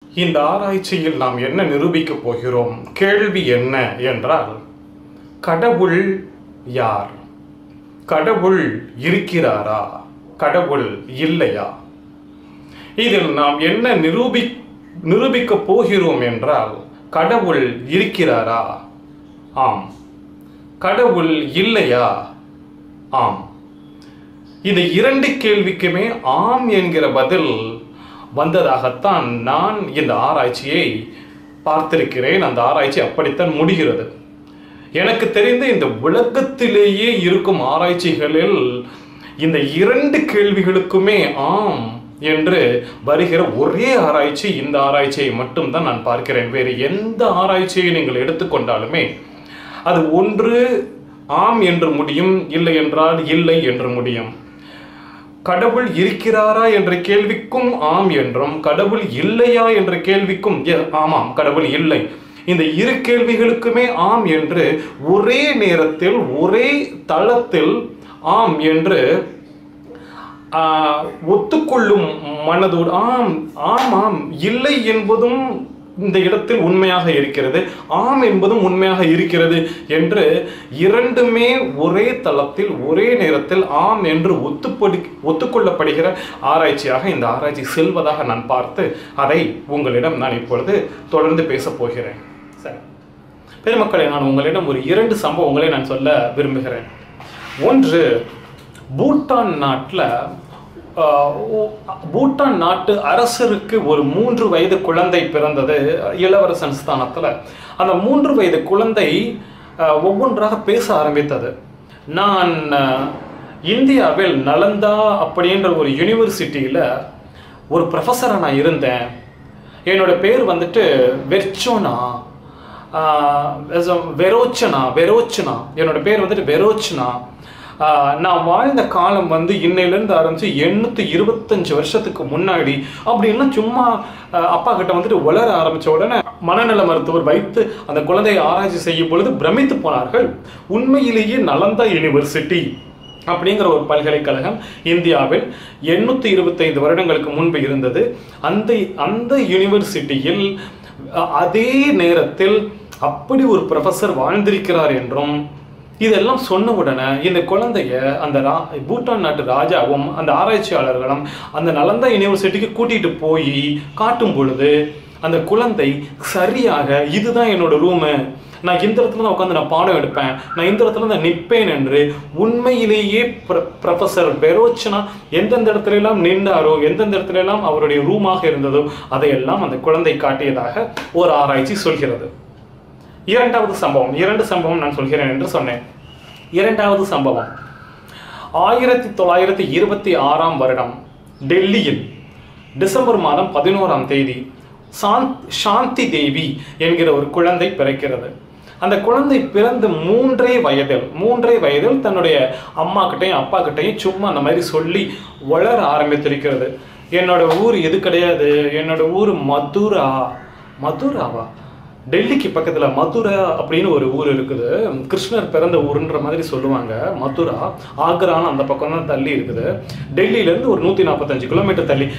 இந்த ஆராய்ச்சியில் நாம் என்ன நிரூபிக்கப் போகிறோம் கேள்வி என்ன என்றால் கடவுள் யார் கடவுள் இருக்கிறாரா கடவுள் இல்லையா இதில் நாம் என்ன நிரூபி நிரூபிக்கப் போகிறோம் என்றால் கடவுள் இருக்கிறாரா ஆம் கடவுள் இல்லையா ஆம் இந்த இரண்டு கேள்விக்குமே ஆம் என்கிற பதில் வந்ததாகத்தான் நான் இந்த ஆராய்ச்சியை பார்த்திருக்கிறேன் அந்த ஆராய்ச்சி அப்படித்தான் முடிகிறது எனக்கு தெரிந்த இந்த உலகத்திலேயே இருக்கும் ஆராய்ச்சிகளில் இந்த இரண்டு கேள்விகளுக்குமே ஆம் என்று வருகிற ஒரே ஆராய்ச்சி இந்த ஆராய்ச்சியை மட்டும்தான் நான் பார்க்கிறேன் வேறு எந்த ஆராய்ச்சியை நீங்கள் எடுத்துக்கொண்டாலுமே அது ஒன்று ஆம் என்று முடியும் இல்லை என்றால் இல்லை என்று முடியும் கடவுள் இருக்கிறாரா என்ற கேள்விக்கும் ஆம் என்றும் கடவுள் இல்லையா என்ற கேள்விக்கும் எ- ஆமாம் கடவுள் இல்லை இந்த இரு கேள்விகளுக்குமே ஆம் என்று ஒரே நேரத்தில் ஒரே தளத்தில் ஆம் என்று ஆஹ், ஒத்துக்கொள்ளும் மனதோடு ஆம் ஆமாம் இல்லை என்பதும் இந்த இடத்தில் உண்மையாக இருக்கிறது ஆம் என்பதும் உண்மையாக இருக்கிறது என்று இரண்டுமே ஒரே தளத்தில் ஒரே நேரத்தில் ஆம் என்று ஒத்துப்படி ஒத்துக்கொள்ளப்படுகிற ஆராய்ச்சியாக இந்த ஆராய்ச்சி செல்வதாக நான் பார்த்து அதை உங்களிடம் நான் இப்பொழுது தொடர்ந்து பேசப் போகிறேன் சரி பெருமக்களே நான் உங்களிடம் ஒரு இரண்டு சம்பவங்களை நான் சொல்ல விரும்புகிறேன் ஒன்று பூட்டான் நாட்டில் பூட்டான் நாட்டு அரசருக்கு ஒரு மூன்று வயது குழந்தை பிறந்தது இளவரசன் ஸ்தானத்தில் அந்த மூன்று வயது குழந்தை அஹ், ஒவ்வொன்றாக பேச ஆரம்பித்தது நான் அஹ், இந்தியாவில் நலந்தா அப்படின்ற ஒரு யூனிவர்சிட்டியில் ஒரு ப்ரொஃபஸராக நான் இருந்தேன் என்னோட பேர் வந்துட்டு வெர்ச்சோனா ஆஹ் as a வெரோச்சனா வெரோச்சனா என்னோட பேர் வந்துட்டு வெரோச்சனா ஆஹ் நான் வாழ்ந்த காலம் வந்து இன்னையிலேருந்து ஆரம்பிச்சு எண்ணூற்றி இருபத்தஞ்சு வருஷத்துக்கு முன்னாடி அப்படின்லாம் சும்மா ஆஹ் அப்பா கிட்ட வந்துட்டு வளர ஆரம்பிச்ச உடனே மனநல மருத்துவர் வைத்து அந்த குழந்தையை ஆராய்ச்சி செய்யும் பொழுது பிரமித்து போனார்கள் உண்மையிலேயே நலந்தா யூனிவர்சிட்டி அப்படிங்கிற ஒரு பல்கலைக்கழகம் இந்தியாவில் எண்ணூற்றி இருபத்தைந்து வருடங்களுக்கு முன்பு இருந்தது அந்த அந்த யூனிவர்சிட்டியில் அ- அதே நேரத்தில் அப்படி ஒரு ப்ரொஃபஸர் வாழ்ந்திருக்கிறார் என்றும் இதெல்லாம் சொன்ன உடனே இந்த குழந்தைய அந்த ரா பூட்டான் நாட்டு ராஜாவும் அந்த ஆராய்ச்சியாளர்களும் அந்த நலந்தா யூனிவர்சிட்டிக்கு கூட்டிட்டு போய் காட்டும் பொழுது அந்த குழந்தை சரியாக இதுதான் என்னோட ரூமு நான் இந்த இடத்துல தான் உட்காந்து நான் பாடம் எடுப்பேன் நான் இந்த இடத்துல தான் நிற்பேன் என்று உண்மையிலேயே ப்ரொஃபசர் பெரோச்சனா எந்தெந்த இடத்துல எல்லாம் நின்றாரோ எந்தெந்த இடத்துல எல்லாம் அவருடைய ரூமாக இருந்ததோ அதையெல்லாம் அந்த குழந்தை காட்டியதாக ஒரு ஆராய்ச்சி சொல்கிறது இரண்டாவது சம்பவம் இரண்டு சம்பவம் நான் சொல்கிறேன் என்று சொன்னேன் இரண்டாவது சம்பவம் ஆயிரத்தி தொள்ளாயிரத்தி இருபத்தி ஆறாம் வருடம் டெல்லியில் டிசம்பர் மாதம் பதினோராம் தேதி சாந்த் சாந்தி தேவி என்கிற ஒரு குழந்தை பிறக்கிறது அந்த குழந்தை பிறந்த மூன்றே வயதில் மூன்றே வயதில் தன்னுடைய அம்மா கிட்டையும் அப்பா கிட்டையும் சும்மா அந்த மாதிரி சொல்லி வளர ஆரம்பித்திருக்கிறது என்னோட ஊர் எது கிடையாது என்னோட ஊர் மதுரா மதுராவா டெல்லிக்கு பக்கத்தில் மதுரா அப்படின்னு ஒரு ஊர் இருக்குது கிருஷ்ணர் பிறந்த ஊருன்ற மாதிரி சொல்லுவாங்க மதுரா ஆக்ரான்னு அந்த பக்கம் தான் தள்ளி இருக்குது டெல்லியிலேருந்து ஒரு நூற்றி நாற்பத்தஞ்சு கிலோமீட்டர் தள்ளி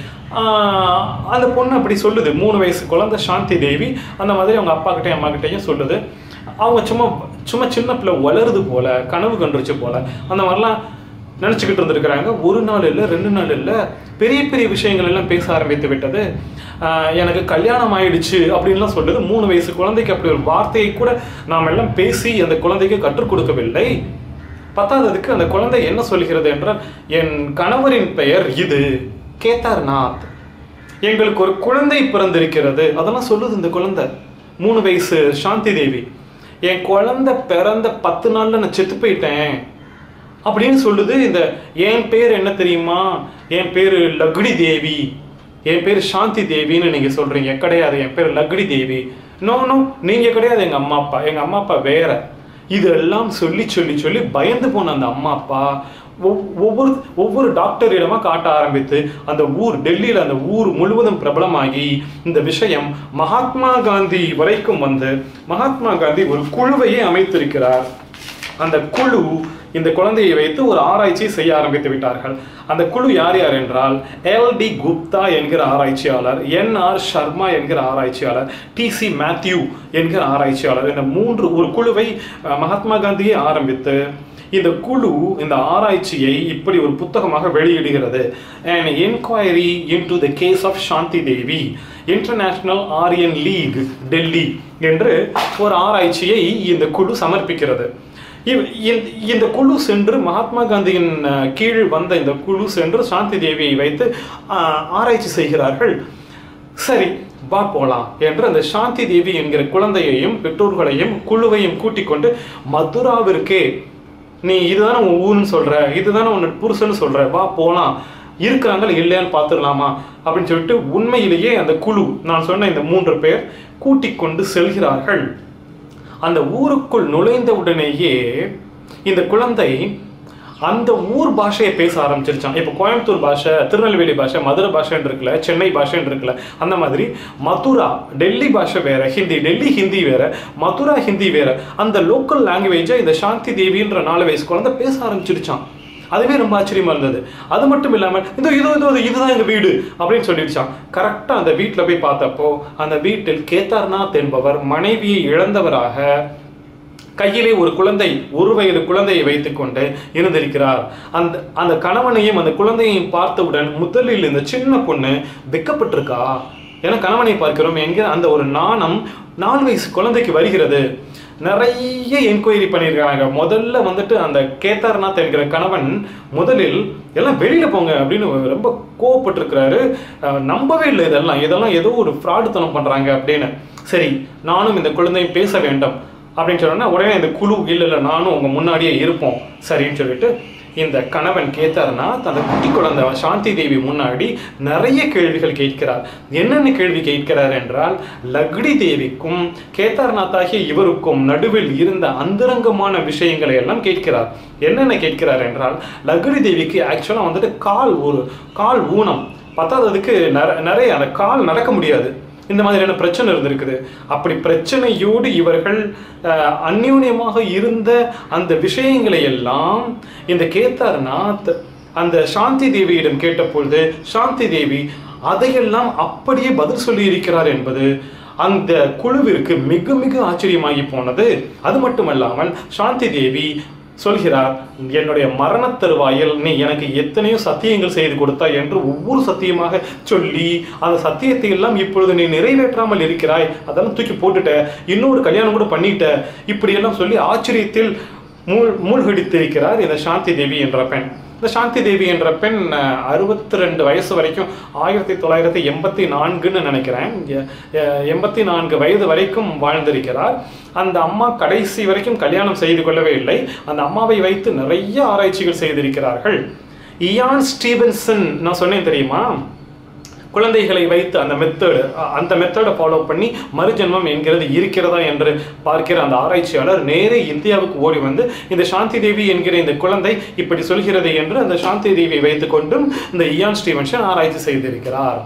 ஆஹ் அந்த பொண்ணு அப்படி சொல்லுது மூணு வயசு குழந்தை சாந்தி தேவி அந்த மாதிரி அவங்க அப்பா கிட்டையும் அம்மா கிட்டையும் சொல்லுது அவங்க சும்மா சும்மா சின்ன பிள்ளை வளருது போல கனவு கண்டுருச்சு போல அந்த மாதிரிலாம் நினச்சிக்கிட்டு இருந்திருக்கிறாங்க ஒரு நாள் இல்லை ரெண்டு நாள் இல்லை பெரிய பெரிய விஷயங்கள் எல்லாம் பேச ஆரம்பித்து விட்டது ஆஹ் எனக்கு கல்யாணம் ஆயிடுச்சு அப்படின்லாம் சொல்லுது மூணு வயசு குழந்தைக்கு அப்படி ஒரு வார்த்தையை கூட நாம் எல்லாம் பேசி அந்த குழந்தைக்கு கற்றுக் கொடுக்கவில்லை பத்தாததுக்கு அந்த குழந்தை என்ன சொல்கிறது என்றால் என் கணவரின் பெயர் இது கேதார்நாத் எங்களுக்கு ஒரு குழந்தை பிறந்திருக்கிறது அதெல்லாம் சொல்லுது இந்த குழந்தை மூணு வயசு சாந்தி தேவி என் குழந்தை பிறந்த பத்து நாள்ல நான் செத்து போயிட்டேன் அப்படின்னு சொல்லுது இந்த என் பேர் என்ன தெரியுமா என் பேர் லக்டி தேவி என் பேர் சாந்தி தேவின்னு நீங்க சொல்றீங்க கிடையாது என் பேர் லக்டி தேவி நோ நோ நீங்க கிடையாது எங்க அம்மா அப்பா எங்க அம்மா அப்பா வேற இதெல்லாம் சொல்லி சொல்லி சொல்லி பயந்து போன அந்த அம்மா அப்பா ஒவ்- ஒவ்வொரு ஒவ்வொரு டாக்டரிடமா காட்ட ஆரம்பித்து அந்த ஊர் டெல்லியில் அந்த ஊர் முழுவதும் பிரபலமாகி இந்த விஷயம் மகாத்மா காந்தி வரைக்கும் வந்து மகாத்மா காந்தி ஒரு குழுவையே அமைத்திருக்கிறார் அந்த குழு இந்த குழந்தையை வைத்து ஒரு ஆராய்ச்சி செய்ய ஆரம்பித்து விட்டார்கள் அந்த குழு யார் யார் என்றால் எல் டி குப்தா என்கிற ஆராய்ச்சியாளர் என் ஆர் சர்மா என்கிற ஆராய்ச்சியாளர் டி சி மேத்யூ என்கிற ஆராய்ச்சியாளர் இந்த மூன்று ஒரு குழுவை அஹ், மகாத்மா காந்தியே ஆரம்பித்து இந்த குழு இந்த ஆராய்ச்சியை இப்படி ஒரு புத்தகமாக வெளியிடுகிறது an enquiry into the case of Shanti Devi international Aryan league Delhi என்று ஒரு ஆராய்ச்சியை இந்த குழு சமர்ப்பிக்கிறது இவ்- இந்த- இந்த குழு சென்று மகாத்மா காந்தியின் அஹ், கீழ் வந்த இந்த குழு சென்று சாந்தி தேவியை வைத்து அஹ், ஆராய்ச்சி செய்கிறார்கள் சரி வா போலாம் என்று அந்த சாந்தி தேவி என்கிற குழந்தையையும் பெற்றோர்களையும் குழுவையும் கூட்டிக் கொண்டு மதுராவிற்கே நீ இதுதானே உன் ஊர்னு சொல்ற இதுதானே உன் புருஷன்னு சொல்ற வா போலாம் இருக்கிறாங்களா இல்லையான்னு பார்த்துடலாமா அப்படின்னு சொல்லிட்டு உண்மையிலேயே அந்த குழு நான் சொன்ன இந்த மூன்று பேர் கூட்டிக் கொண்டு செல்கிறார்கள் அந்த ஊருக்குள் நுழைந்த உடனேயே இந்த குழந்தை அந்த ஊர் பாஷையை பேச ஆரம்பிச்சிருச்சான் இப்போ கோயம்புத்தூர் பாஷை திருநெல்வேலி பாஷை மதுரை பாஷைன்னு இருக்குல்ல சென்னை பாஷைன்னு இருக்குல்ல அந்த மாதிரி மதுரா டெல்லி பாஷை வேற ஹிந்தி டெல்லி ஹிந்தி வேற மதுரா ஹிந்தி வேற அந்த லோக்கல் லாங்குவேஜை இந்த சாந்தி தேவின்ற நாலு வயசு குழந்தை பேச ஆரம்பிச்சிருச்சான் அதுவே ரொம்ப ஆச்சரியமா இருந்தது அது மட்டும் இல்லாம இதோ இதோ இதோ இதோ, இதுதான் எங்க வீடு அப்படின்னு சொல்லிடுச்சான் கரெக்டா அந்த வீட்டுல போய் பார்த்தப்போ அந்த வீட்டில் கேதார்நாத் என்பவர் மனைவியை இழந்தவராக கையிலே ஒரு குழந்தை ஒரு வயது குழந்தையை வைத்துக்கொண்டு இருந்திருக்கிறார் அந்த அந்த கணவனையும் அந்த குழந்தையையும் பார்த்தவுடன் முதலில் இந்த சின்ன பொண்ணு வெக்கப்பட்டிருக்கா ஏன்னா கணவனை பார்க்கிறோம் எங்க அந்த ஒரு நாணம் நாலு வயசு குழந்தைக்கு வருகிறது நிறைய என்கொயரி பண்ணியிருக்காங்க முதல்ல வந்துட்டு அந்த கேதார்நாத் என்கிற கணவன் முதலில் எல்லாம் வெளியில போங்க அப்படின்னு ரொம்ப கோவப்பட்டிருக்கிறாரு அஹ் நம்பவே இல்லை இதெல்லாம் இதெல்லாம் ஏதோ ஒரு ஃப்ராடுத்தனம் பண்றாங்க அப்படின்னு சரி நானும் இந்த குழந்தையும் பேச வேண்டும் அப்படின்னு சொன்னா உடனே இந்த குழு இல்ல இல்ல நானும் உங்க முன்னாடியே இருப்போம் சரின்னு சொல்லிட்டு இந்த கணவன் கேத்தார்நாத் அந்த குட்டி குழந்தை சாந்தி தேவி முன்னாடி நிறைய கேள்விகள் கேட்கிறார் என்னென்ன கேள்வி கேட்கிறார் என்றால் லக்டி தேவிக்கும் கேதார்நாத் ஆகிய இவருக்கும் நடுவில் இருந்த அந்தரங்கமான விஷயங்களை எல்லாம் கேட்கிறார் என்னென்ன கேட்கிறார் என்றால் லக்டி தேவிக்கு ஆக்சுவலாக வந்துட்டு கால் ஒரு கால் ஊனம் பத்தாததுக்கு நிற- நிறைய அந்த கால் நடக்க முடியாது இந்த மாதிரியான பிரச்சனை இருந்திருக்குது அப்படி பிரச்சனையோடு இவர்கள் அஹ், அந்யோன்யமாக இருந்த அந்த விஷயங்களை எல்லாம் இந்த கேதார்நாத் அந்த சாந்தி தேவியிடம் கேட்டபொழுது சாந்தி தேவி அதையெல்லாம் அப்படியே பதில் சொல்லி இருக்கிறார் என்பது அந்த குழுவிற்கு மிக மிக ஆச்சரியமாகி போனது அது மட்டுமல்லாமல் சாந்தி தேவி சொல்கிறார் என்னுடைய மரண தருவாயில் நீ எனக்கு எத்தனையோ சத்தியங்கள் செய்து கொடுத்தாய் என்று ஒவ்வொரு சத்தியமாக சொல்லி அந்த சத்தியத்தை எல்லாம் இப்பொழுது நீ நிறைவேற்றாமல் இருக்கிறாய் அதெல்லாம் தூக்கி போட்டுட்ட இன்னொரு கல்யாணம் கூட பண்ணிட்ட இப்படியெல்லாம் சொல்லி ஆச்சரியத்தில் மூழ் மூழ்கடித்திருக்கிறார் இந்த சாந்தி தேவி என்ற பெண் இந்த சாந்தி தேவி என்ற பெண் அறுபத்தி ரெண்டு வயசு வரைக்கும் ஆயிரத்தி தொள்ளாயிரத்தி எண்பத்தி நான்குன்னு நினைக்கிறேன் எ- எ- எண்பத்தி நான்கு வயது வரைக்கும் வாழ்ந்திருக்கிறார் அந்த அம்மா கடைசி வரைக்கும் கல்யாணம் செய்து கொள்ளவே இல்லை அந்த அம்மாவை வைத்து நிறைய ஆராய்ச்சிகள் செய்திருக்கிறார்கள் இயான் ஸ்டீவன்சன் நான் சொன்னேன் தெரியுமா குழந்தைகளை வைத்து அந்த மெத்தடு அந்த மெத்தடை ஃபாலோ பண்ணி மறுஜென்மம் என்கிறது இருக்கிறதா என்று பார்க்கிற அந்த ஆராய்ச்சியாளர் நேரே இந்தியாவுக்கு ஓடி வந்து இந்த சாந்தி தேவி என்கிற இந்த குழந்தை இப்படி சொல்கிறது என்று அந்த சாந்தி தேவியை வைத்துக்கொண்டும் இந்த இயான் ஸ்டீவன்சன் ஆராய்ச்சி செய்திருக்கிறார்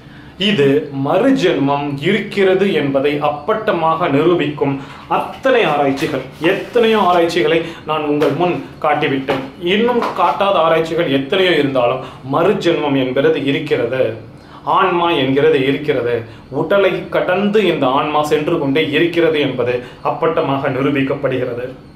இது மறுஜென்மம் இருக்கிறது என்பதை அப்பட்டமாக நிரூபிக்கும் அத்தனை ஆராய்ச்சிகள் எத்தனையோ ஆராய்ச்சிகளை நான் உங்கள் முன் காட்டிவிட்டேன் இன்னும் காட்டாத ஆராய்ச்சிகள் எத்தனையோ இருந்தாலும் மறுஜென்மம் என்பது இருக்கிறது ஆன்மா என்கிறது இருக்கிறது உடலை கடந்து இந்த ஆன்மா சென்று கொண்டே இருக்கிறது என்பது அப்பட்டமாக நிரூபிக்கப்படுகிறது